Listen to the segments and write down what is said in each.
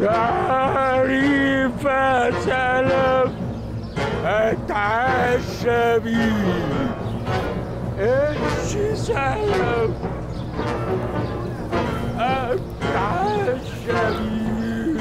تعريف سلام اتعشى بيه ايش سلام اتعشى بيه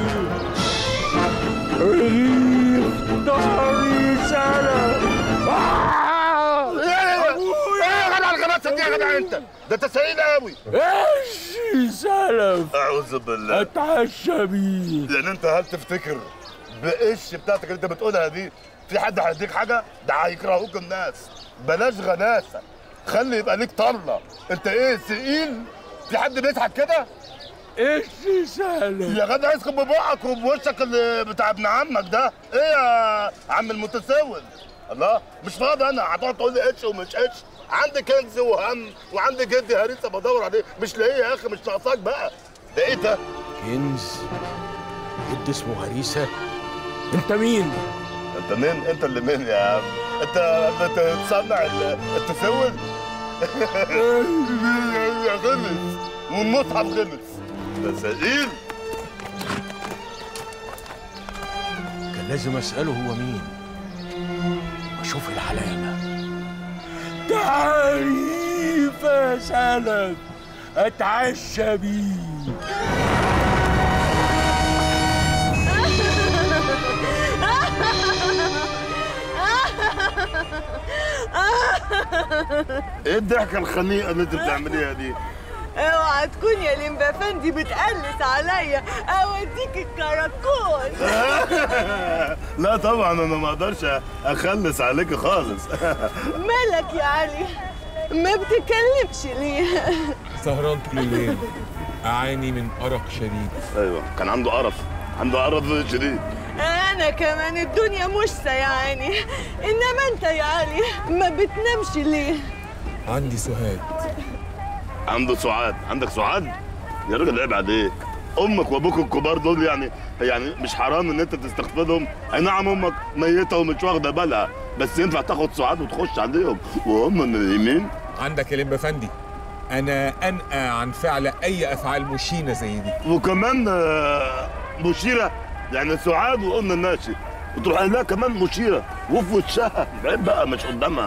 رغيف طاري سلام آه! ايه يا جدع الغلاسه دي يا جدع انت ده انت سعيد قوي ايش سلف اعوذ بالله اتعشى بيه يعني انت هل تفتكر بقش بتاعتك اللي انت بتقولها دي في حد هيديك حاجه ده هيكرهوك الناس بلاش غلاسه خلي يبقى ليك طله انت ايه ثقيل في حد بيضحك كده ايش سلف يا جدع اسكت ببقك وبوشك اللي بتاع ابن عمك ده ايه يا عم المتسول الله مش فاضي انا هتقعد تقول لي اتش ومش اتش عندي كنز وهم وعندي جدي هريسه بدور عليه مش لاقيه يا اخي مش ناقصاك بقى ده ايه ده كنز جد اسمه هريسة انت مين؟ انت مين انت اللي مين يا عم انت بتصنع ال- التسول يا غلس والمصحف غلس ده ثقيل كان لازم اسأله هو مين واشوف العلامة تعريف يا سلف اتعشى بيه ايه الضحكه الخنيقه اللي انت بتعمليها دي اوعى تكون يا لمبا فندي بتقلس عليا اوديك الكراكون لا طبعا انا ما اقدرش اخلص عليك خالص مالك يا علي ما بتكلمش ليه سهران طول الليل أعاني من أرق شديد ايوه كان عنده قرف عنده قرف شديد انا كمان الدنيا مش سيعاني انما انت يا علي ما بتنامش ليه عندي سهاد عنده سعاد عندك سعاد يا راجل عيب عليك امك وابوك الكبار دول يعني يعني مش حرام ان انت تستقبلهم اي نعم امك ميته ومش واخده بالها بس ينفع تاخد سعاد وتخش عليهم وهم من اليمين عندك يا لمبا فندي أنا أنأى عن فعل أي أفعال مشينة زي دي وكمان آه، مشيره يعني سعاد وقلنا الناشي وتروح لها كمان مشيره وفي وشها عيب بقى مش قدامها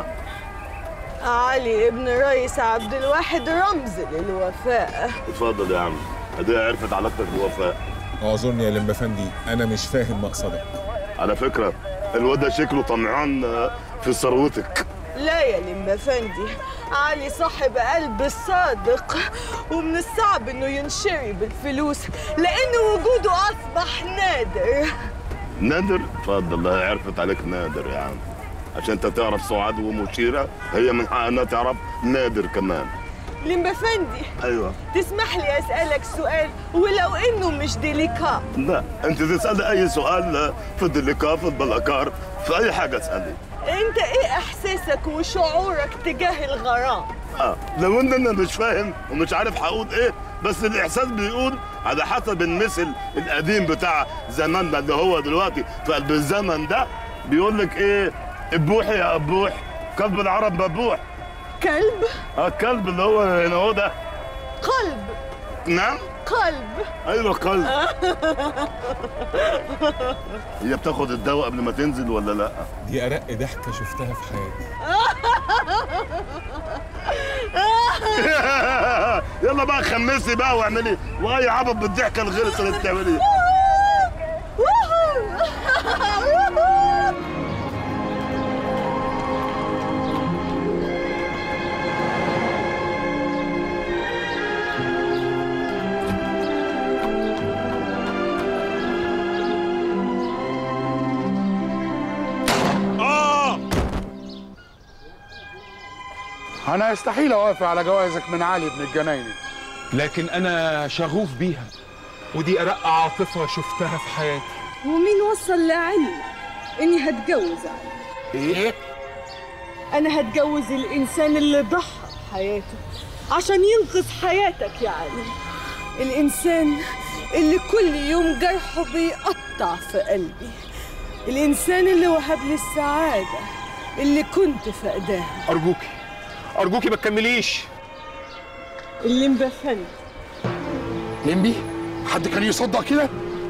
علي ابن رئيس عبد الواحد رمز للوفاء اتفضل يا عم ادي عرفت علاقتك بوفاء اعذرني يا لمبا فندي أنا مش فاهم مقصدك على فكره الواد ده شكله طمعان آه، في ثروتك لا يا لمبا فندي علي صاحب قلب الصادق ومن الصعب انه ينشري بالفلوس لان وجوده اصبح نادر نادر اتفضل الله عرفت عليك نادر يا عم عشان انت تعرف سعاد ومشيره هي من حقها انها تعرف نادر كمان لمبا فندي ايوه تسمح لي اسالك سؤال ولو انه مش ديليكا لا انت تسالي اي سؤال في الدليكا في البلاكار في اي حاجه اسالي انت ايه احساسك وشعورك تجاه الغرام اه لو ان انا مش فاهم ومش عارف هقول ايه بس الاحساس بيقول على حسب المثل القديم بتاع زماننا اللي هو دلوقتي في قلب الزمن ده بيقول لك ايه ابوح يا ابوح كلب العرب مبوح كلب اه الكلب اللي هو هنا هو ده قلب نعم قلب ايوه قلب هي بتاخد الدواء قبل ما تنزل ولا لا دي أرق ضحكة شفتها في حياتي يلا بقى خمسي بقى واعملي واي عبط بالضحكه الغلسه اللي بتعمليها انا يستحيل اوافق على جوازك من علي بن الجنايني لكن أنا شغوف بيها ودي أرق عاطفة شفتها في حياتي ومين وصل لعلي اني هتجوز علي ايه؟ انا هتجوز الانسان اللي ضحى بحياته عشان ينقذ حياتك يا علي الانسان اللي كل يوم جرحه بيقطع في قلبي الانسان اللي وهب لي السعاده اللي كنت فقداها أرجوكي أرجوكي ما تكمليش اللي مبفني لمبي حد كان يصدق كده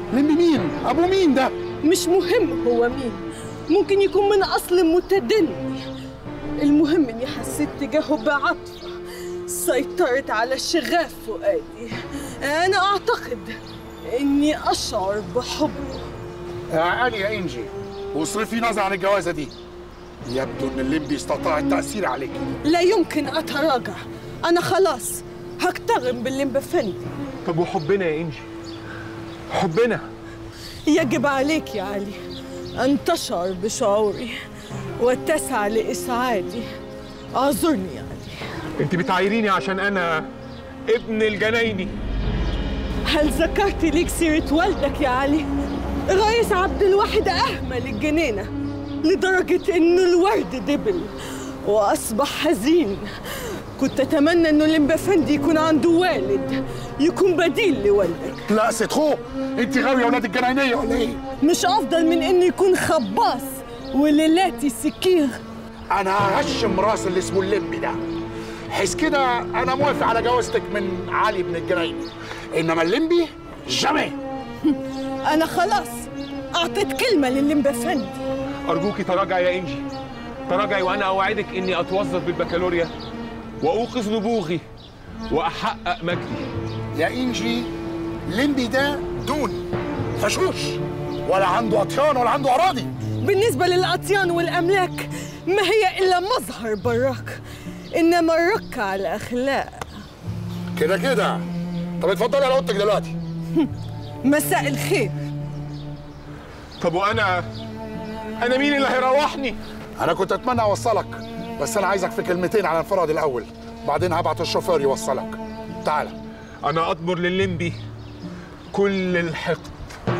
لمبي مين ابو مين ده مش مهم هو مين ممكن يكون من أصل متدني المهم إني حسيت تجاهه بعطفة سيطرت على شغاف فؤادي أنا أعتقد إني أشعر بحبه تعالي يا انجي واصرفي نظر عن الجوازه دي يبدو ان الليمبي استطاع التاثير عليك لا يمكن أتراجع أنا خلاص هكتغم باللمبفندي طب وحبنا يا انجي حبنا يجب عليك يا علي أن تشعر بشعوري وتسعى لإسعادي اعذرني يا علي انت بتعايريني عشان انا ابن الجنايني هل ذكرت ليك سيرة والدك يا علي؟ رئيس عبد الواحد أهمل الجنينة لدرجة إنه الورد دبل وأصبح حزين كنت أتمنى إنه الإمبافندي يكون عنده والد يكون بديل لوالدك لا ست خو انت غاويه اولاد الجناينيه ولا ايه مش أفضل من إنه يكون خباص وليلاتي سكير انا ههشم راس اللي اسمه الليمبي ده حيث كده انا موافق على جوازتك من علي بن الجنايني انما الليمبي جامي أنا خلاص أعطيت كلمة للإمبافندي ارجوكي تراجعي يا انجي تراجعي وانا اوعدك اني اتوظف بالبكالوريا واوقظ نبوغي واحقق مجدي يا انجي الليمبي ده دون فشوش ولا عنده اطيان ولا عنده اراضي بالنسبة للأطيان والأملاك ما هي إلا مظهر براك إنما الرك على الأخلاق كده كده طب اتفضلي على اوضتك دلوقتي مساء الخير طب وانا انا مين اللي هيروحني انا كنت اتمنى اوصلك بس انا عايزك في كلمتين على انفراد الاول بعدين هبعت الشوفير يوصلك تعالى انا اضمر لللمبي كل الحقد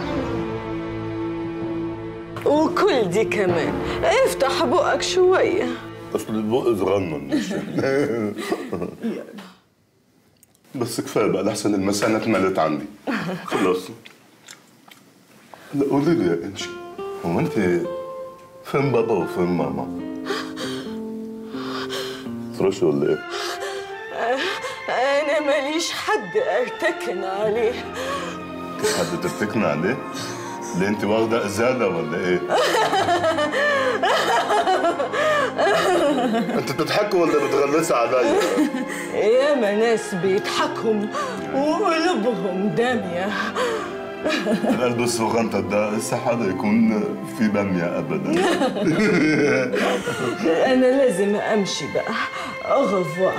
وكل دي كمان افتح بقك شوية اصل البق صغنن مش بس كفايه بقى لحسن المسانة اتملت عندي خلاص لا قولي لي يا انشي هو انت فين بابا وفين ماما؟ تروحي ولا ايه؟ أنا ماليش حد أرتكن عليه حد تفتكني عليه؟ ليه انت واخده ازاله ولا ايه؟ انت بتضحكي ولا بتغلسي عليا؟ ياما ناس بيضحكوا وقلوبهم دامية القلب الصغنطة ده استحالة يكون في بامية ابدا أنا لازم أمشي بقى أغفوار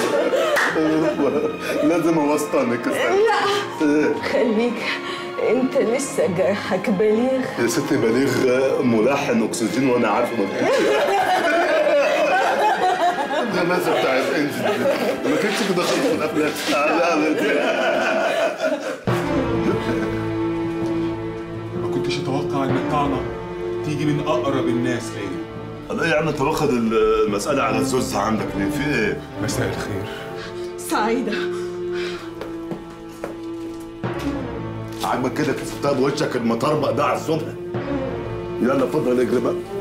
لازم اوسطنك لا خليك أنت لسه جرحك بليغ يا ستي بليغ ملحن اكسجين وانا عارفه مكتوب ده المزه بتاعت انجل دي. ما كانتش كده خالص في الافلام لا لا ما كنتش اتوقع ان الطعنه تيجي من اقرب الناس ليا لا يا عم انت واخد المسألة على الزوز عندك ليه؟ في ايه؟ مساء الخير سعيدة عاجبك كده كسبتها بوشك المطربق ده على الصبح يلا اتفضل اجري بقى